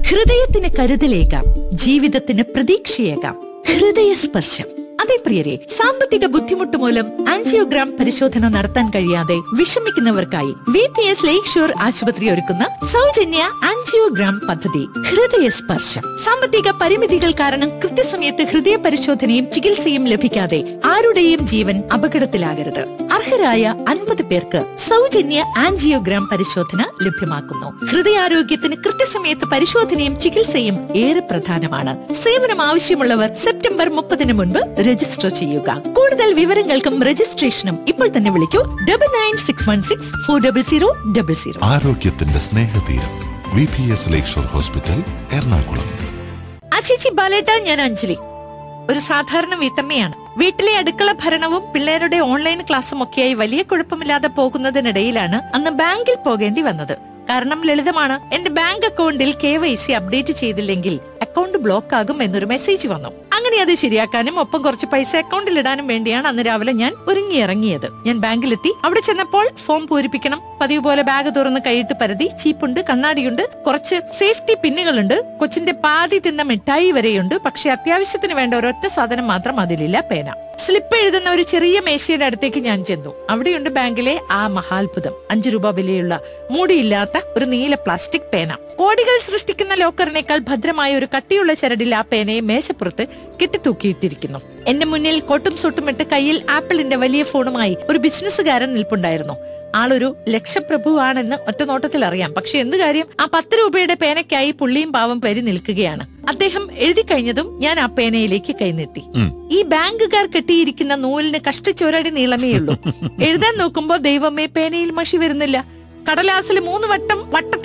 ഹൃദയത്തിന് കരുതലേകാം ജീവിതത്തിന് പ്രതീക്ഷയേകാം ഹൃദയസ്പർശം അതെ പ്രിയരെ സാമ്പത്തിക ബുദ്ധിമുട്ട് മൂലം ആൻജിയോഗ്രാം പരിശോധന നടത്താൻ കഴിയാതെ വിഷമിക്കുന്നവർക്കായി V P S Lakeshore ആശുപത്രി ഒരുക്കുന്ന സൗജന്യ ആൻജിയോഗ്രാം പദ്ധതി ഹൃദയസ്പർശം സാമ്പത്തിക പരിമിതികൾ കാരണം കൃത്യസമയത്ത് ഹൃദയ പരിശോധനയും ചികിത്സയും ലഭിക്കാതെ ആരുടെയും ജീവൻ അപകടത്തിലാകരുത് അർഹരായ അൻപത് പേർക്ക് സൗജന്യ ആൻജിയോഗ്രാം പരിശോധന ലഭ്യമാക്കുന്നു ഹൃദയാരോഗ്യത്തിന് കൃത്യസമയത്ത് പരിശോധനയും ചികിത്സയും ഏറെ പ്രധാനമാണ് സേവനം ആവശ്യമുള്ളവർ സെപ്റ്റംബർ മുപ്പതിന് മുൻപ് രജിസ്റ്റർ ചെയ്യുക കൂടുതൽ വിവരങ്ങൾക്കും രജിസ്ട്രേഷനും ഇപ്പോൾ തന്നെ വിളിക്കൂ double nine six one six four double zero double zero ആരോഗ്യത്തിന്റെ സ്നേഹതീരം V P S Lakeshore hospital Ernakulam ആ ചേച്ചി ബാലേട്ട ഞാൻ അഞ്ജലി ഒരു സാധാരണ വീട്ടമ്മയാണ് വീട്ടിലെ അടുക്കള ഭരണവും പിള്ളേരുടെ ഓൺലൈൻ ക്ലാസ്സും ഒക്കെയായി വലിയ കുഴപ്പമില്ലാതെ പോകുന്നതിനിടയിലാണ് അന്ന് ബാങ്കിൽ പോകേണ്ടി വന്നത് കാരണം ലളിതമാണ് എന്റെ ബാങ്ക് അക്കൗണ്ടിൽ കെ വൈ സി അപ്ഡേറ്റ് ചെയ്തില്ലെങ്കിൽ അക്കൗണ്ട് ബ്ലോക്ക് ആകും എന്നൊരു മെസ്സേജ് വന്നു അങ്ങനെ അത് ശരിയാക്കാനും ഒപ്പം കുറച്ച് പൈസ അക്കൗണ്ടിൽ ഇടാനും വേണ്ടിയാണ് അന്ന് രാവിലെ ഞാൻ ഒരുങ്ങി ഇറങ്ങിയത് ഞാൻ ബാങ്കിലെത്തി അവിടെ ചെന്നപ്പോൾ ഫോം പൂരിപ്പിക്കണം പതിവ് പോലെ ബാഗ് തുറന്ന് കൈയിട്ട് പരതി ചീപ്പുണ്ട് കണ്ണാടിയുണ്ട് കുറച്ച് സേഫ്റ്റി പിന്നുകളുണ്ട് കൊച്ചിന്റെ പാതി തിന്ന മിഠായി വരെയുണ്ട് പക്ഷെ അത്യാവശ്യത്തിന് വേണ്ട ഒരൊറ്റ സാധനം മാത്രം അതിലില്ല പേന സ്ലിപ്പ് എഴുതുന്ന ഒരു ചെറിയ മേശയുടെ അടുത്തേക്ക് ഞാൻ ചെന്നു അവിടെയുണ്ട് ബാങ്കിലെ ആ മഹാത്ഭുതം അഞ്ചു രൂപ വിലയുള്ള മൂടിയില്ലാത്ത ഒരു നീല പ്ലാസ്റ്റിക് പേന കോടികൾ സൃഷ്ടിക്കുന്ന ലോക്കറിനേക്കാൾ ഭദ്രമായ ഒരു കട്ടിയുള്ള ചരടിൽ ആ പേനയെ മേശപ്പുറത്ത് കെട്ടിത്തൂക്കിയിട്ടിരിക്കുന്നു എന്റെ മുന്നിൽ കോട്ടും സൂട്ടും ഇട്ട് കയ്യിൽ ആപ്പിളിന്റെ വലിയ ഫോണുമായി ഒരു ബിസിനസ്സുകാരൻ നിൽപ്പുണ്ടായിരുന്നു ആളൊരു ലക്ഷപ്രഭുവാണെന്ന് ഒറ്റ നോട്ടത്തിൽ അറിയാം പക്ഷെ എന്ത് കാര്യം ആ പത്ത് രൂപയുടെ പേനയ്ക്കായി പുള്ളിയും പാവം പേരി നിൽക്കുകയാണ് അദ്ദേഹം എഴുതി കഴിഞ്ഞതും ഞാൻ ആ പേനയിലേക്ക് കൈനീട്ടി ഉം. ഈ ബാങ്കുകാർ കെട്ടിയിരിക്കുന്ന നൂലിന് കഷ്ടിച്ചൊരടി നീളമേ ഉള്ളൂ എഴുതാൻ നോക്കുമ്പോ ദൈവമേ പേനയിൽ മഷി വരുന്നില്ല കടലാസിൽ മൂന്ന് വട്ടം വട്ടത്തിൽ